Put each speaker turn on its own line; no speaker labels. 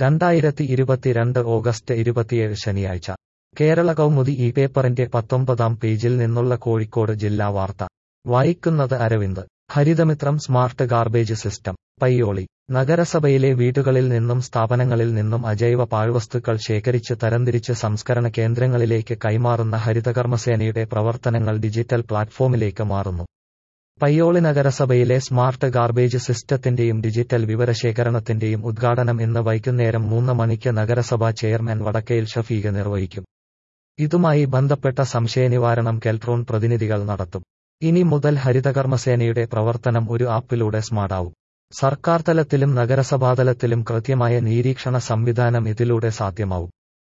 രണ്ടായിരത്തി ഇരുപത്തിരണ്ട് ഓഗസ്റ്റ് ഇരുപത്തിയേഴ് ശനിയാഴ്ച കേരള കൗമുദി ഈ പേപ്പറിന്റെ പത്തൊമ്പതാം പേജിൽ നിന്നുള്ള കോഴിക്കോട് ജില്ലാ വാർത്ത വായിക്കുന്നത് Aravind Harithamithram smart garbage system Payyoli നഗരസഭയിലെ വീടുകളിൽ നിന്നും സ്ഥാപനങ്ങളിൽ നിന്നും അജൈവ പാഴ്വസ്തുക്കൾ ശേഖരിച്ച് തരംതിരിച്ച് സംസ്കരണ കേന്ദ്രങ്ങളിലേക്ക് കൈമാറുന്ന ഹരിതകർമ്മസേനയുടെ പ്രവർത്തനങ്ങൾ ഡിജിറ്റൽ പ്ലാറ്റ്ഫോമിലേക്ക് മാറുന്നു പയ്യോളി നഗരസഭയിലെ സ്മാർട്ട് ഗാർബേജ് സിസ്റ്റത്തിന്റെയും ഡിജിറ്റൽ വിവരശേഖരണത്തിന്റെയും ഉദ്ഘാടനം ഇന്ന് വൈകുന്നേരം മൂന്ന് മണിക്ക് നഗരസഭാ ചെയർമാൻ വടക്കയിൽ ഷഫീഖ് നിർവഹിക്കും ഇതുമായി ബന്ധപ്പെട്ട സംശയനിവാരണം കെൽട്രോൺ പ്രതിനിധികൾ നടത്തും ഇനി മുതൽ ഹരിതകർമ്മസേനയുടെ പ്രവർത്തനം ഒരു ആപ്പിലൂടെ സ്മാർട്ടാവും സർക്കാർ തലത്തിലും നഗരസഭാതലത്തിലും കൃത്യമായ നിരീക്ഷണ സംവിധാനം ഇതിലൂടെ സാധ്യമാവും